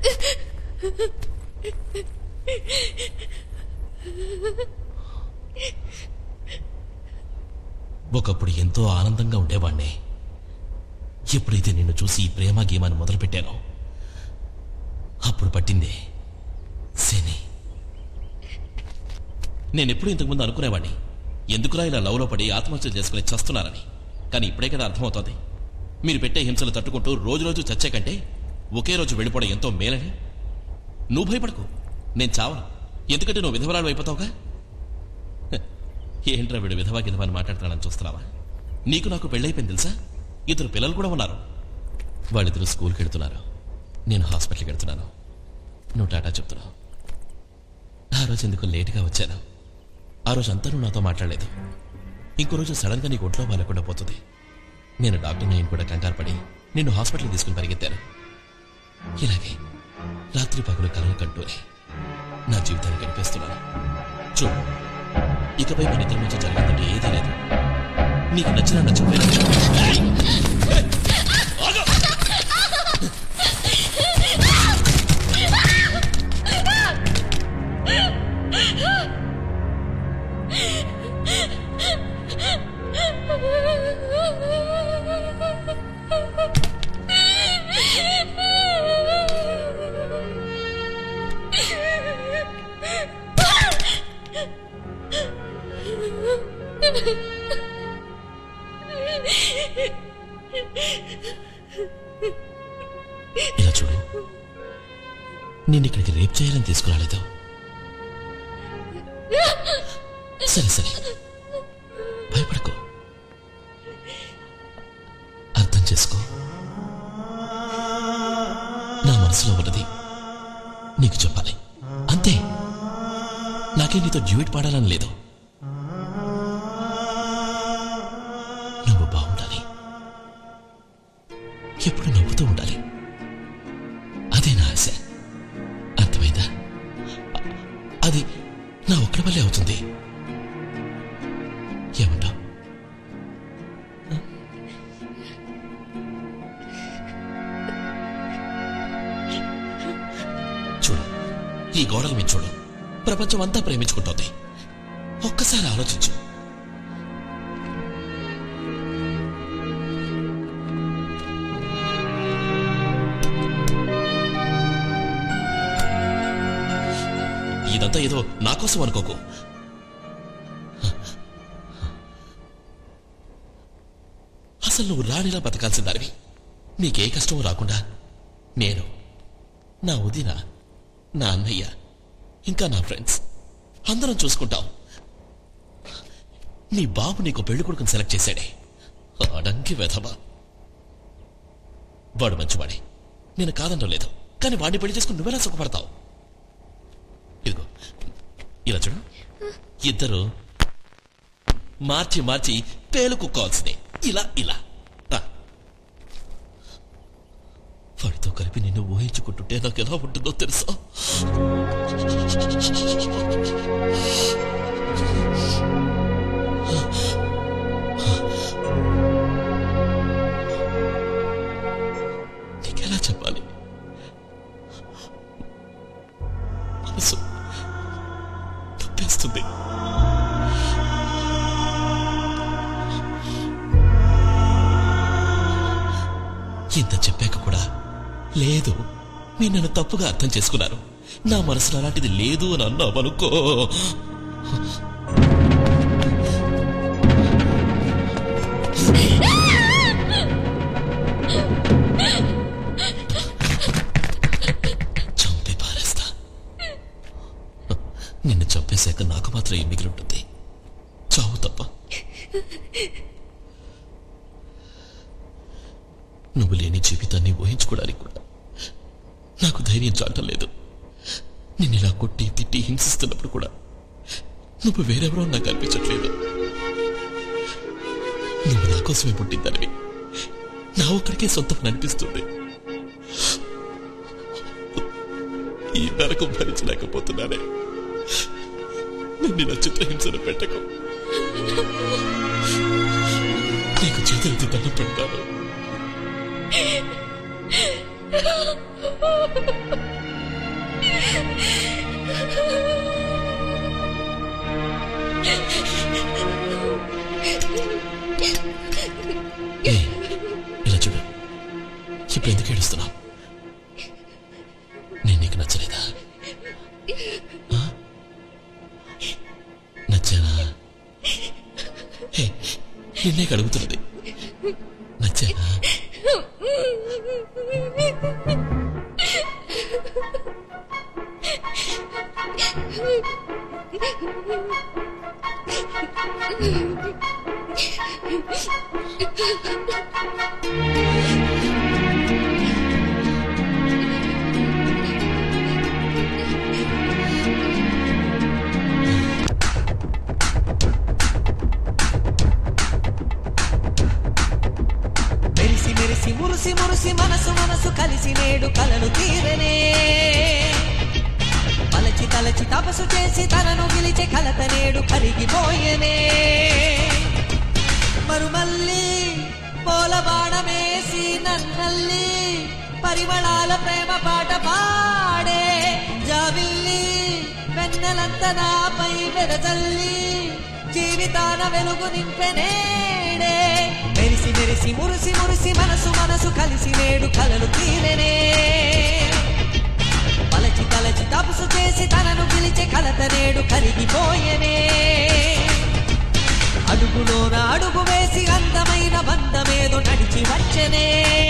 ఒకప్పుడు ఎంతో ఆనందంగా ఉండేవాణ్ణి ఎప్పుడైతే నిన్ను చూసి ఈ ప్రేమ గీమాన్ని మొదలుపెట్టానో అప్పుడు పట్టిందే శని నేనెప్పుడు ఇంతకుముందు అనుకునేవాడిని ఎందుకురా ఇలా లవ్లో పడి ఆత్మహత్య చేసుకుని చస్తున్నారని కానీ ఇప్పుడే కదా అర్థమవుతోంది మీరు పెట్టే హింసలు తట్టుకుంటూ రోజు రోజు చచ్చే కంటే ఒకే రోజు వెళ్ళిపోవడం ఎంతో మేలని నువ్వు భయపడకు నేను చావను ఎందుకంటే నువ్వు విధవరాలు అయిపోతావుగా హ, ఏంట్రా వీడు విధవా గిధవా అని మాట్లాడుతున్నానని చూస్తున్నావా నీకు నాకు పెళ్ళైపోయింది తెలుసా ఇద్దరు పిల్లలు కూడా ఉన్నారు వాళ్ళిద్దరు స్కూల్కి వెళ్తున్నారు నేను హాస్పిటల్కి వెళ్తున్నాను నువ్వు టాటా చెప్తున్నావు ఆ రోజు ఎందుకు లేటుగా వచ్చాను ఆ రోజు అంతా నువ్వు నాతో మాట్లాడలేదు ఇంకో రోజు సడన్గా నీకు ఒంట్లో బాగాలేకుండా పోతుంది నేను డాక్టర్ నేను కూడా కంగారు పడి నిన్ను హాస్పిటల్కి తీసుకుని పరిగెత్తాను ఇలాగే రాత్రి పగలు కలలు కంటూనే నా జీవితాన్ని గడిపేస్తున్నాను చూడు ఇకపై మన ఇద్దరి మధ్య జరిగిందంటే ఏదీ లేదు నీకు నచ్చిన నచ్చలేదు ఇలా చూడు నేను ఇక్కడికి రేప్ చేయాలని తీసుకురాలేదు సరే సరే భయపడకు అర్థం చేసుకో నా మనసులో ఉన్నది నీకు చెప్పాలి అంతే నాకే నీతో డ్యూట్ పాడాలని లేదు నువ్వు బాగుండాలి ఎప్పుడు నవ్వుతూ ఉండాలి అదే నా ఆశ అర్థమైందా అ- అది నా ఒక్కడి వల్లే అవుతుంది ఏమంటావు చూడు ఈ గోడల మీద చూడు ప్రపంచం అంతా ప్రేమించుకుంటోంది ఒక్కసారి ఆలోచించు ఇదంతా ఏదో నా కోసం అనుకోకు అసలు నువ్వు రాణిలా బతకాల్సిన దానివి నీకే కష్టం రాకుండా నేను నా వదిన నా అన్నయ్య ఇంకా నా ఫ్రెండ్స్ అందరం చూసుకుంటాం నీ బాబు నీకు పెళ్లి కొడుకుని సెలెక్ట్ చేశాడే అడంకి వెధవా వాడు మంచివాడే నేను కాదనడం లేదు కానీ వాడిని పెళ్లి చేసుకుని నువ్వెలా సుఖపడతావు ఇదిగో ఇలా చూడు ఇద్దరు మార్చి మార్చి పేలు కుక్కాల్సిందే ఇలా ఇలా ఆ. వాడితో కలిపి నిన్ను ఊహించుకుంటుంటే నాకు ఎలా ఉంటుందో తెలుసా నీకెలా చెప్పాలి మనసు తప్పేస్తుంది ఇంత చెప్పాక కూడా లేదు మీరు నన్ను తప్పుగా అర్థం చేసుకున్నారు నా మనసులో అలాంటిది లేదు అని అన్నావనుకో చంపి పారేస్తా నిన్ను చంపేశాక నాకు మాత్రం ఏం మిగిలి ఉంటుంది చావు తప్ప నువ్వు లేని జీవితాన్ని ఊహించుకోవడానికి కూడా నాకు ధైర్యం చాటం లేదు నిన్ను ఇలా కొట్టి తిట్టి హింసిస్తున్నప్పుడు కూడా నువ్వు వేరెవరో నాకు అనిపించట్లేదు నువ్వు నా కోసమే పుట్టిందనివి నా ఒక్కడికే సొంతం అనిపిస్తుంది ఈ నరకం భరించలేకపోతున్నానే నిన్ను నా చిత్రహింసను పెట్టకు నీకు చేతులతో దండం పెడతాను నిన్నే కడుగుతున్నది నచ్చా మెరిసి మెరిసి మురిసి మురిసి మనసు మనసు కలిసి నేడు కలలు తీరనే మలచి తలచి తపసు చేసి తనను గెలిచే కలత నేడు కరిగిపోయనే మరుమల్లి పోల బాణమేసి నన్నల్లి పరిమళాల ప్రేమ పాట పాడే జాబిల్లి వెన్నెలంత నాపై వెదజల్లి జీవితాన వెలుగు నింపెనేడే మెరిసి మెరిసి మురిసి మురిసి మనసు మనసు కలిసి నేడు కలలు తీరనే పలచి తలచి తపసు చేసి తనను పిలిచే కలత నేడు కరిగిపోయనే అడుగులోన అడుగు వేసి అందమైన బంధమేదో నడిచి వచ్చనే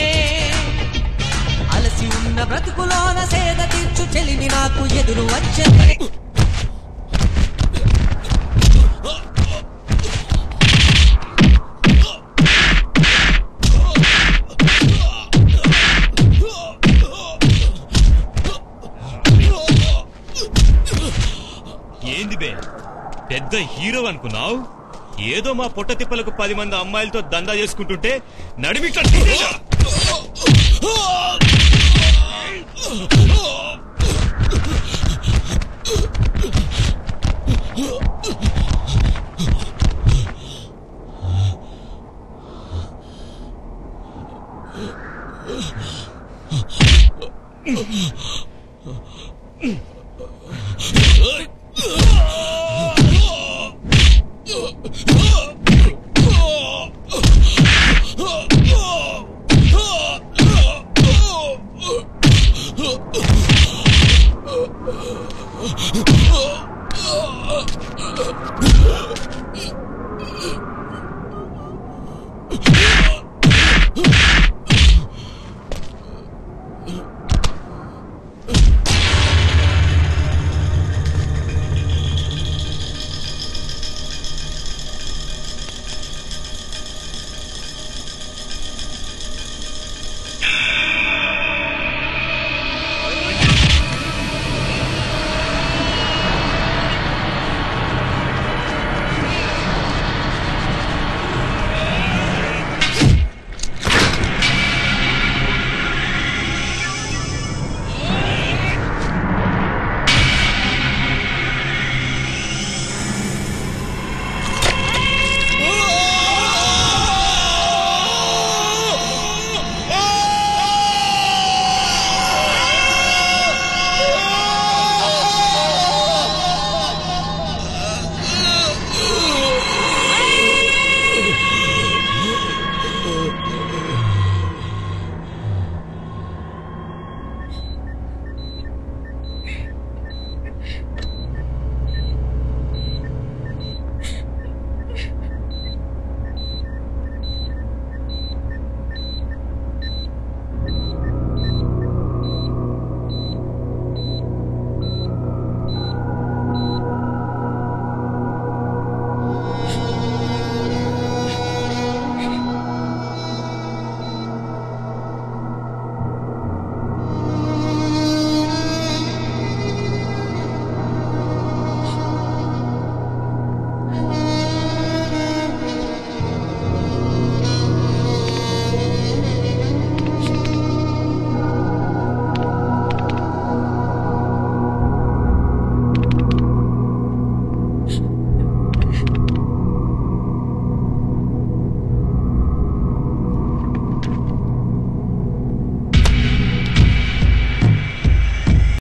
అలసి ఉన్న బ్రతుకులోన సేద తీర్చు చెలిమి నాకు ఎదురు వచ్చనే ఏంది బే పెద్ద హీరో అనుకున్నావు ఏదో మా పొట్ట తిప్పలకు పది మంది అమ్మాయిలతో దందా చేసుకుంటుంటే నడిమిట్లా తీసేశా.